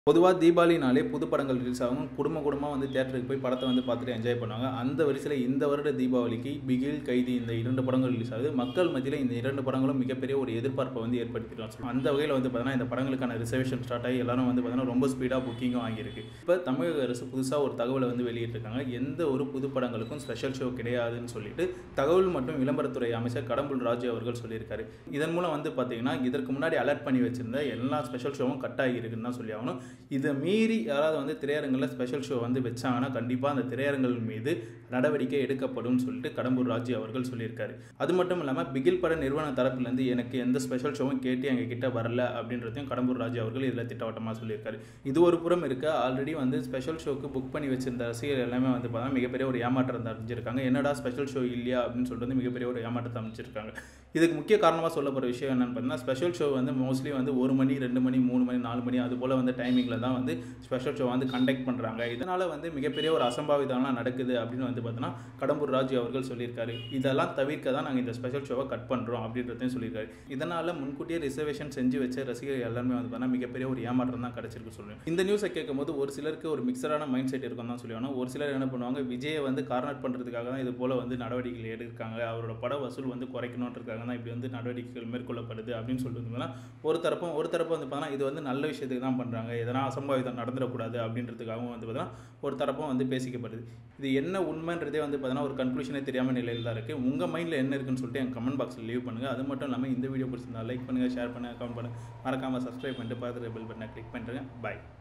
பொதுவாக தீபாவளினாலே புது படங்கள் ரிலீஸ் ஆகும் குடும்ப குடும்பமாக வந்து தேட்டருக்கு போய் படத்தை வந்து பார்த்துட்டு என்ஜாய் பண்ணுவாங்க அந்த வரிசையில் இந்த வருட தீபாவளிக்கு பிகில் கைதி இந்த இரண்டு படங்கள் ரிலீஸ் ஆகுது மக்கள் மத்தியில் இந்த இரண்டு படங்களும் மிகப்பெரிய ஒரு எதிர்பார்ப்பை வந்து ஏற்படுத்திடும் அந்த வகையில் வந்து பார்த்தீங்கன்னா இந்த படங்களுக்கான ரிசர்வேஷன் ஸ்டார்ட் ஆகி எல்லாரும் வந்து பார்த்தீங்கன்னா ரொம்ப ஸ்பீடாக புக்கிங்கும் ஆகியிருக்கு இப்போ தமிழக அரசு புதுசாக ஒரு தகவலை வந்து வெளியிட்டிருக்காங்க எந்த ஒரு புது படங்களுக்கும் ஸ்பெஷல் ஷோ கிடையாதுன்னு சொல்லிட்டு தகவல் மற்றும் விளம்பரத்துறை அமைச்சர் கடம்புல் ராஜு அவர்கள் சொல்லியிருக்காரு இதன் மூலம் வந்து பார்த்தீங்கன்னா இதற்கு முன்னாடி அலர்ட் பண்ணி வச்சிருந்த எல்லா ஸ்பெஷல் ஷோவும் கட் ஆகியிருக்குன்னு தான் சொல்லி ஆகணும் இதை மீறி யாராவது வந்து திரையரங்கில் ஸ்பெஷல் ஷோ வந்து வச்சாங்கன்னா கண்டிப்பாக அந்த திரையரங்கள் மீது நடவடிக்கை எடுக்கப்படும் சொல்லிட்டு கடம்பூர் ராஜு அவர்கள் சொல்லியிருக்காரு அது மட்டும் இல்லாமல் பிகில் பட நிறுவன தரப்புலேருந்து எனக்கு எந்த ஸ்பெஷல் ஷோவும் கேட்டு எங்கள் கிட்ட வரல அப்படின்றதையும் கடம்பூர் ராஜு அவர்கள் இதில் திட்டவட்டமாக சொல்லியிருக்காரு இது ஒரு புறம் இருக்க ஆல்ரெடி வந்து ஸ்பெஷல் ஷோக்கு புக் பண்ணி வச்சிருந்த ரசிகர்கள் எல்லாமே வந்து பார்த்தா மிகப்பெரிய ஒரு ஏமாற்றம் அறிஞ்சிருக்காங்க என்னடா ஸ்பெஷல் ஷோ இல்லையா அப்படின்னு சொல்லிட்டு வந்து மிகப்பெரிய ஒரு ஏமாற்றத்தை அமைச்சிருக்காங்க இதுக்கு முக்கிய காரணமாக சொல்ல போகிற விஷயம் என்னன்னு பார்த்தீங்கன்னா ஸ்பெஷல் ஷோ வந்து மோஸ்ட்லி வந்து ஒரு மணி ரெண்டு மணி மூணு மணி நாலு மணி அது போல் வந்து டைமிங்கில் தான் வந்து ஸ்பெஷல் ஷோ வந்து கண்டக்ட் பண்ணுறாங்க இதனால் வந்து மிகப்பெரிய ஒரு அசம்பாவிதம்லாம் நடக்குது அப்படின்னு வந்து பார்த்தீங்கன்னா கடம்பூர் ராஜு அவர்கள் சொல்லியிருக்காரு இதெல்லாம் தவிர்க்க தான் நாங்கள் இந்த ஸ்பெஷல் ஷோவை கட் பண்ணுறோம் அப்படின்றதையும் சொல்லியிருக்காரு இதனால் முன்கூட்டியே ரிசர்வேஷன் செஞ்சு வச்ச ரசிகர்கள் எல்லாருமே வந்து பார்த்தீங்கன்னா மிகப்பெரிய ஒரு ஏமாற்றம் தான் கிடச்சிருக்கு சொல்லுவேன் இந்த நியூஸை கேட்கும்போது ஒரு சிலருக்கு ஒரு மிக்சரான மைண்ட் செட் இருக்கும் தான் சொல்லுவாங்க ஒரு சிலர் என்ன பண்ணுவாங்க விஜயை வந்து கார்னர் பண்ணுறதுக்காக தான் இது போல் வந்து நடவடிக்கைகள் எடுக்காங்க அவரோட பட வசூல் வந்து குறைக்கணுன்றதுக்காக தான் இப்படி வந்து நடவடிக்கைகள் மேற்கொள்ளப்படுது அப்படின்னு சொல்லிட்டு வந்து ஒரு தரப்பும் ஒரு தரப்பு வந்து பார்த்தீங்கன்னா இது வந்து நல்ல விஷயத்துக்கு தான் பண்ணுறாங்க எதனா அசம்பாவிதம் நடந்துடக்கூடாது அப்படின்றதுக்காகவும் வந்து பார்த்தீங்கன்னா ஒரு தரப்பும் வந்து பேசிக்கப்படுது இது என்ன உண்மைன்றதே வந்து பார்த்தீங்கன்னா ஒரு கன்க்ளூஷனே தெரியாமல் நிலையில் தான் இருக்குது உங்கள் மைண்டில் என்ன இருக்குன்னு சொல்லிட்டு என் கமெண்ட் பாக்ஸில் லீவ் பண்ணுங்கள் அது மட்டும் இல்லாமல் இந்த வீடியோ பிடிச்சிருந்தா லைக் பண்ணுங்கள் ஷேர் பண்ணுங்கள் கமெண்ட் பண்ணுங்கள் மறக்காமல் சப்ஸ்கிரைப் பண்ணிட்டு பார்த்துட்டு பெல் பட்டனை கிளிக் பண்ணுறேன் பாய்